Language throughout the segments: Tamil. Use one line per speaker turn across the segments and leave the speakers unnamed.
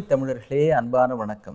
தமிழர்களே அன்பான வணக்கம்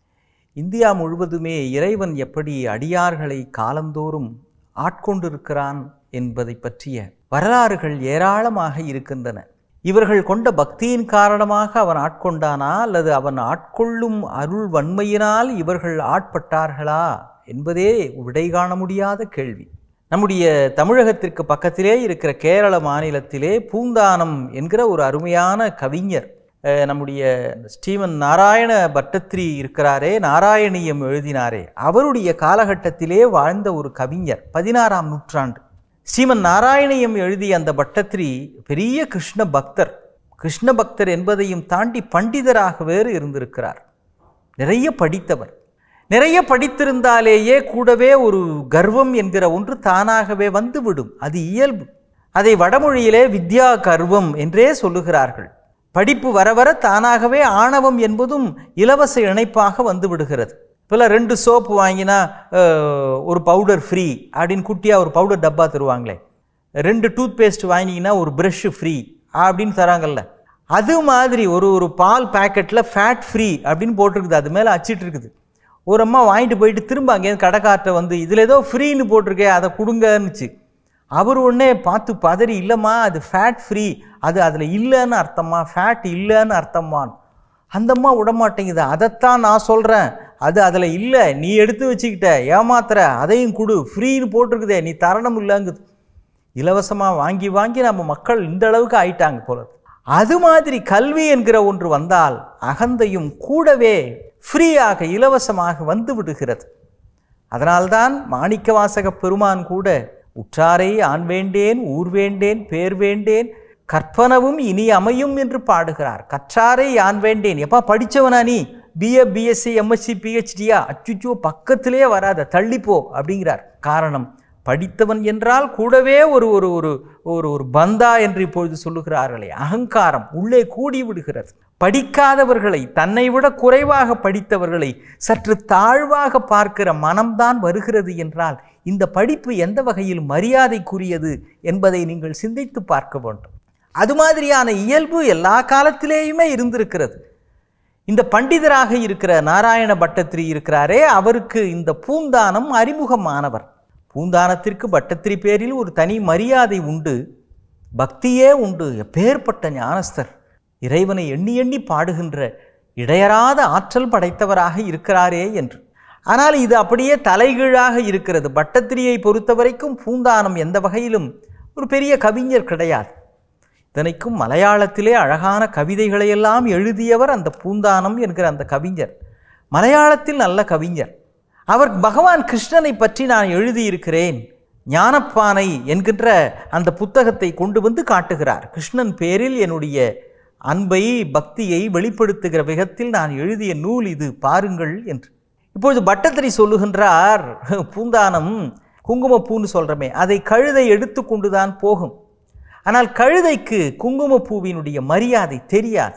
இந்தியா முழுவதுமே இறைவன் எப்படி அடியார்களை காலந்தோறும் ஆட்கொண்டிருக்கிறான் என்பதை பற்றிய வரலாறுகள் ஏராளமாக இருக்கின்றன இவர்கள் கொண்ட பக்தியின் காரணமாக அவன் ஆட்கொண்டானா அல்லது அவன் ஆட்கொள்ளும் அருள் வன்மையினால் இவர்கள் ஆட்பட்டார்களா என்பதே விடை காண முடியாத கேள்வி நம்முடைய தமிழகத்திற்கு பக்கத்திலே இருக்கிற கேரள மாநிலத்திலே பூந்தானம் என்கிற ஒரு அருமையான கவிஞர் அஹ், நம்முடைய ஸ்டீவன் நாராயண பட்டத்திரி இருக்கிறாரே நாராயணியம் எழுதினாரே அவருடைய காலகட்டத்திலே வாழ்ந்த ஒரு கவிஞர் பதினாறாம் நூற்றாண்டு ஸ்ரீமன் நாராயணியம் எழுதிய அந்த பட்டத்திரி பெரிய கிருஷ்ண பக்தர் கிருஷ்ண பக்தர் என்பதையும் தாண்டி பண்டிதராக வேறு இருந்திருக்கிறார் நிறைய படித்தவர் நிறைய படித்திருந்தாலேயே கூடவே ஒரு கர்வம் என்கிற ஒன்று தானாகவே வந்துவிடும் அது இயல்பு அதை வடமொழியிலே வித்யா கர்வம் என்றே சொல்லுகிறார்கள் படிப்பு வர வர தானாகவே ஆணவம் என்பதும் இலவச இணைப்பாக வந்து விடுகிறது இப்போல ரெண்டு சோப்பு வாங்கினா அஹ், ஒரு பவுடர் ஃப்ரீ அப்படின்னு குட்டியாக ஒரு பவுடர் டப்பா தருவாங்களே ரெண்டு டூத் பேஸ்ட் வாங்கினீங்கன்னா ஒரு ப்ரஷ்ஷு ஃப்ரீ அப்படின்னு தராங்கல்ல அது மாதிரி ஒரு ஒரு பால் பேக்கெட்டில் ஃபேட் ஃப்ரீ அப்படின்னு போட்டிருக்குது அது மேலே அச்சிட்டு இருக்குது ஒரு அம்மா வாங்கிட்டு போயிட்டு திரும்ப அங்கேருந்து கடைக்கார்ட்ட வந்து இதில் ஏதோ ஃப்ரீன்னு போட்டிருக்கே அதை கொடுங்கன்னுச்சு அவர் உடனே பார்த்து பதறி இல்லைம்மா அது ஃபேட் ஃப்ரீ அது அதில் இல்லைன்னு அர்த்தமா ஃபேட் இல்லைன்னு அர்த்தமான் அந்த அம்மா விடமாட்டேங்குது அதைத்தான் நான் சொல்கிறேன் அது அதில் இல்லை நீ எடுத்து வச்சுக்கிட்ட ஏமாத்துற அதையும் கொடு ஃப்ரீன்னு போட்டிருக்குதே நீ தரணும் இல்லைங்குது இலவசமாக வாங்கி வாங்கி நம்ம மக்கள் இந்த அளவுக்கு ஆயிட்டாங்க போல இருக்கு. அது மாதிரி கல்வி என்கிற ஒன்று வந்தால் அகந்தையும் கூடவே ஃப்ரீயாக இலவசமாக வந்து விடுகிறது அதனால்தான் மாணிக்கவாசக பெருமான் கூட உற்றாரை ஆண் வேண்டேன் ஊர் வேண்டேன் பேர் வேண்டேன் கற்பனவும் இனி அமையும் என்று பாடுகிறார் கற்றாரை யான் வேண்டேன் எப்பா படித்தவனா நீ பிஏ பிஎஸ்சி எம்எஸ்சி பிஹெச்டியா அச்சுச்சோ பக்கத்திலே வராத தள்ளிப்போ அப்படிங்கிறார் காரணம் படித்தவன் என்றால் கூடவே ஒரு ஒரு ஒரு ஒரு ஒரு பந்தா என்று இப்பொழுது சொல்லுகிறார்களே அகங்காரம் உள்ளே கூடி விடுகிறது படிக்காதவர்களை தன்னை விட குறைவாக படித்தவர்களை சற்று தாழ்வாக பார்க்கிற மனம்தான் வருகிறது என்றால் இந்த படிப்பு எந்த வகையில் மரியாதைக்குரியது என்பதை நீங்கள் சிந்தித்து பார்க்க வேண்டும் அது மாதிரியான இயல்பு எல்லா காலத்திலேயுமே இருந்திருக்கிறது இந்த பண்டிதராக இருக்கிற நாராயண பட்டத்திரி இருக்கிறாரே அவருக்கு இந்த பூந்தானம் அறிமுகமானவர் பூந்தானத்திற்கு பட்டத்திரி பேரில் ஒரு தனி மரியாதை உண்டு பக்தியே உண்டு எப்பேற்பட்ட ஞானஸ்தர் இறைவனை எண்ணி எண்ணி பாடுகின்ற இடையறாத ஆற்றல் படைத்தவராக இருக்கிறாரே என்று ஆனால் இது அப்படியே தலைகீழாக இருக்கிறது பட்டத்திரியை பொறுத்தவரைக்கும் பூந்தானம் எந்த வகையிலும் ஒரு பெரிய கவிஞர் கிடையாது இத்தனைக்கும் மலையாளத்திலே அழகான கவிதைகளையெல்லாம் எழுதியவர் அந்த பூந்தானம் என்கிற அந்த கவிஞர் மலையாளத்தில் நல்ல கவிஞர் அவர் பகவான் கிருஷ்ணனை பற்றி நான் எழுதியிருக்கிறேன் ஞானப்பானை என்கின்ற அந்த புத்தகத்தை கொண்டு வந்து காட்டுகிறார் கிருஷ்ணன் பேரில் என்னுடைய அன்பை பக்தியை வெளிப்படுத்துகிற விதத்தில் நான் எழுதிய நூல் இது பாருங்கள் என்று இப்பொழுது பட்டத்திரி சொல்லுகின்றார் பூந்தானம் குங்குமப்பூன்னு சொல்கிறோமே அதை கழுதை எடுத்து கொண்டு தான் போகும் ஆனால் கழுதைக்கு குங்குமப்பூவினுடைய மரியாதை தெரியாது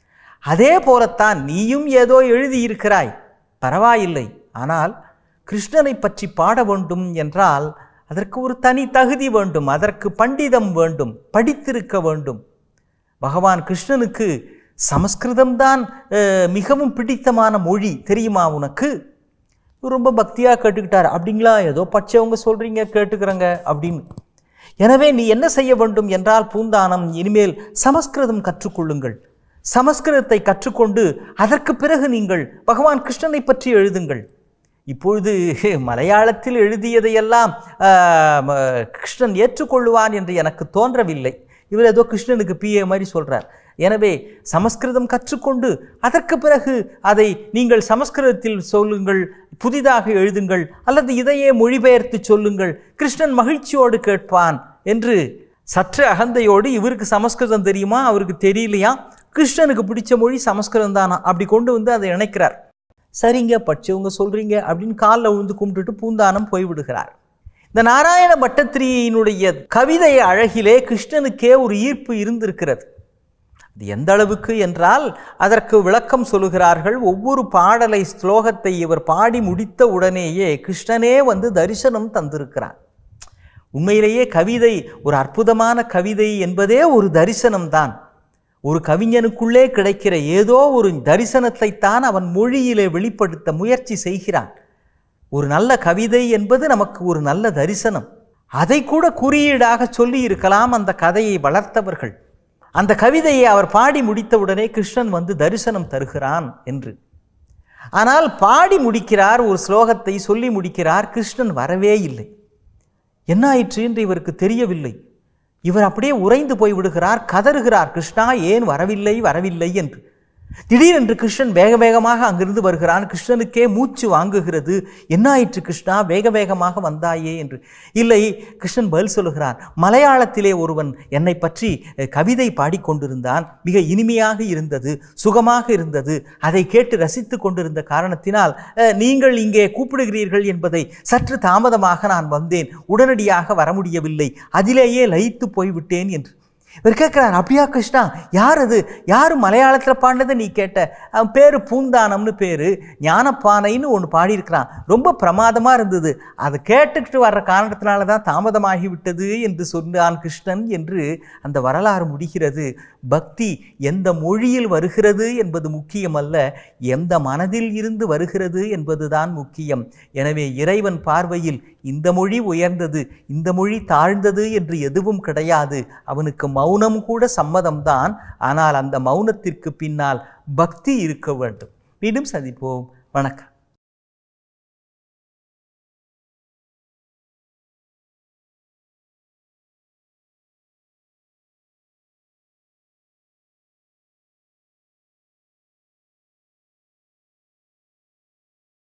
அதே போலத்தான் நீயும் ஏதோ எழுதியிருக்கிறாய் பரவாயில்லை ஆனால் கிருஷ்ணனை பற்றி பாட வேண்டும் என்றால் அதற்கு ஒரு தனி தகுதி வேண்டும் அதற்கு பண்டிதம் வேண்டும் படித்திருக்க வேண்டும் பகவான் கிருஷ்ணனுக்கு சமஸ்கிருதம்தான் அஹ், மிகவும் பிடித்தமான மொழி தெரியுமா உனக்கு இவர் ரொம்ப பக்தியாக கேட்டுக்கிட்டார் அப்படிங்களா ஏதோ பச்சைவங்க சொல்கிறீங்க கேட்டுக்கிறங்க அப்படின்னு எனவே நீ என்ன செய்ய வேண்டும் என்றால் பூந்தானம் இனிமேல் சமஸ்கிருதம் கற்றுக்கொள்ளுங்கள் சமஸ்கிருதத்தை கற்றுக்கொண்டு அதற்கு பிறகு நீங்கள் பகவான் கிருஷ்ணனை பற்றி எழுதுங்கள் இப்பொழுது மலையாளத்தில் எழுதியதையெல்லாம் ஆஹ், ம, கிருஷ்ணன் ஏற்றுக்கொள்ளுவான் என்று எனக்கு தோன்றவில்லை இவர் ஏதோ கிருஷ்ணனுக்கு பிஏ மாதிரி சொல்றார் எனவே சமஸ்கிருதம் கற்றுக்கொண்டு அதற்கு பிறகு அதை நீங்கள் சமஸ்கிருதத்தில் சொல்லுங்கள் புதிதாக எழுதுங்கள் அல்லது இதையே மொழிபெயர்த்து சொல்லுங்கள் கிருஷ்ணன் மகிழ்ச்சியோடு கேட்பான் என்று சற்று அகந்தையோடு இவருக்கு சமஸ்கிருதம் தெரியுமா அவருக்கு தெரியலையா கிருஷ்ணனுக்கு பிடிச்ச மொழி சமஸ்கிருதம் தானா அப்படி கொண்டு வந்து அதை இணைக்கிறார் சரிங்க படிச்சவங்க சொல்றீங்க அப்படின்னு காலில் விழுந்து கும்பிட்டுட்டு பூந்தானம் போய்விடுகிறார் இந்த நாராயண பட்டத்திரியினுடைய கவிதை அழகிலே கிருஷ்ணனுக்கே ஒரு ஈர்ப்பு இருந்திருக்கிறது அது எந்த அளவுக்கு என்றால் அதற்கு விளக்கம் சொல்லுகிறார்கள் ஒவ்வொரு பாடலை ஸ்லோகத்தை இவர் பாடி முடித்த உடனேயே கிருஷ்ணனே வந்து தரிசனம் தந்திருக்கிறார் உண்மையிலேயே கவிதை ஒரு அற்புதமான கவிதை என்பதே ஒரு தரிசனம்தான் ஒரு கவிஞனுக்குள்ளே கிடைக்கிற ஏதோ ஒரு தரிசனத்தைத்தான் அவன் மொழியிலே வெளிப்படுத்த முயற்சி செய்கிறான் ஒரு நல்ல கவிதை என்பது நமக்கு ஒரு நல்ல தரிசனம் அதை கூட குறியீடாக சொல்லி இருக்கலாம் அந்த கதையை வளர்த்தவர்கள் அந்த கவிதையை அவர் பாடி முடித்தவுடனே கிருஷ்ணன் வந்து தரிசனம் தருகிறான் என்று ஆனால் பாடி முடிக்கிறார் ஒரு ஸ்லோகத்தை சொல்லி முடிக்கிறார் கிருஷ்ணன் வரவே இல்லை என்ன ஆயிற்று என்று இவருக்கு தெரியவில்லை இவர் அப்படியே உறைந்து போய் விடுகிறார் கதறுகிறார் கிருஷ்ணா ஏன் வரவில்லை வரவில்லை என்று திடீரென்று கிருஷ்ணன் வேக வேகமாக அங்கிருந்து வருகிறான் கிருஷ்ணனுக்கே மூச்சு வாங்குகிறது என்ன ஆயிற்று கிருஷ்ணா வேக வேகமாக வந்தாயே என்று இல்லை கிருஷ்ணன் பதில் சொல்லுகிறான் மலையாளத்திலே ஒருவன் என்னை பற்றி அஹ், கவிதை பாடிக்கொண்டிருந்தான் மிக இனிமையாக இருந்தது சுகமாக இருந்தது அதை கேட்டு ரசித்து கொண்டிருந்த காரணத்தினால் அஹ், நீங்கள் இங்கே கூப்பிடுகிறீர்கள் என்பதை சற்று தாமதமாக நான் வந்தேன் உடனடியாக வர முடியவில்லை அதிலேயே லயித்து போய்விட்டேன் என்று இவர் கேட்குறார் அப்படியா கிருஷ்ணா யார் அது யார் மலையாளத்தில் பாடினதை நீ கேட்ட அவன் பேர் பூந்தானம்னு பேர் ஞானப்பானைன்னு ஒன்று பாடியிருக்கிறான் ரொம்ப பிரமாதமாக இருந்தது அதை கேட்டுக்கிட்டு வர்ற காரணத்தினால தான் தாமதமாகி விட்டது என்று சொன்னான் கிருஷ்ணன் என்று அந்த வரலாறு முடிகிறது பக்தி எந்த மொழியில் வருகிறது என்பது முக்கியமல்ல எந்த மனதில் இருந்து வருகிறது என்பதுதான் முக்கியம் எனவே இறைவன் பார்வையில் இந்த மொழி உயர்ந்தது இந்த மொழி தாழ்ந்தது என்று எதுவும் கிடையாது அவனுக்கு மௌனம் கூட சம்மதம்தான் ஆனால் அந்த மௌனத்திற்கு பின்னால் பக்தி இருக்க வேண்டும் மீண்டும் சந்திப்போம் வணக்கம்